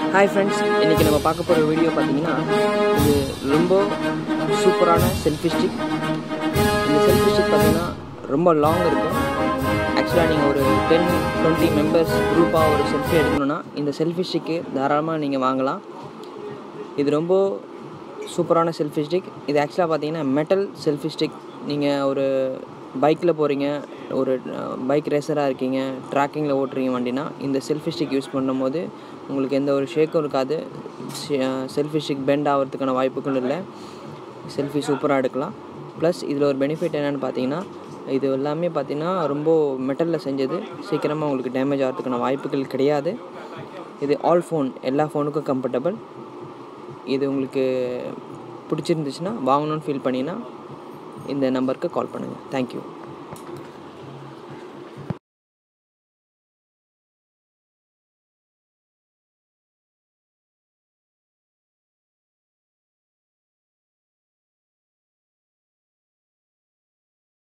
hi friends இன்றைக்கி நம்ம பார்க்க போகிற வீடியோ பார்த்தீங்கன்னா இது ரொம்ப சூப்பரான செல்ஃபி ஸ்டிக் இந்த செல்ஃபி ஸ்டிக் பார்த்தீங்கன்னா ரொம்ப லாங் இருக்கும் ஆக்சுவலாக நீங்கள் ஒரு டென் டுவெண்ட்டி மெம்பர்ஸ் குரூப்பாக ஒரு செல்ஃபி எடுக்கணுன்னா இந்த செல்ஃபி ஸ்டிக்கு தாராளமாக நீங்கள் வாங்கலாம் இது ரொம்ப சூப்பரான செல்ஃபி ஸ்டிக் இது ஆக்சுவலாக பார்த்தீங்கன்னா மெட்டல் செல்ஃபி ஸ்டிக் நீங்கள் ஒரு பைக்கில் போகிறீங்க ஒரு பைக் ரேசராக இருக்கீங்க ட்ராக்கிங்கில் ஓட்டுறீங்க வண்டினா இந்த செல்ஃபி ஸ்டிக் யூஸ் பண்ணும்போது உங்களுக்கு எந்த ஒரு ஷேக்கும் இருக்காது செல்ஃபி ஸ்டிக் பெண்ட் ஆகிறதுக்கான வாய்ப்புகள் இல்லை செல்ஃபி சூப்பராக எடுக்கலாம் ப்ளஸ் இதில் ஒரு பெனிஃபிட் என்னென்னு பார்த்தீங்கன்னா இது எல்லாமே பார்த்தீங்கன்னா ரொம்ப மெட்டலில் செஞ்சது சீக்கிரமாக உங்களுக்கு டேமேஜ் ஆகிறதுக்கான வாய்ப்புகள் கிடையாது இது ஆல் ஃபோன் எல்லா ஃபோனுக்கும் கம்ஃபர்டபுள் இது உங்களுக்கு பிடிச்சிருந்துச்சுன்னா வாங்கணும்னு ஃபீல் பண்ணிங்கன்னா இந்த நம்பருக்கு கால் பண்ணுங்கள் தேங்க்யூ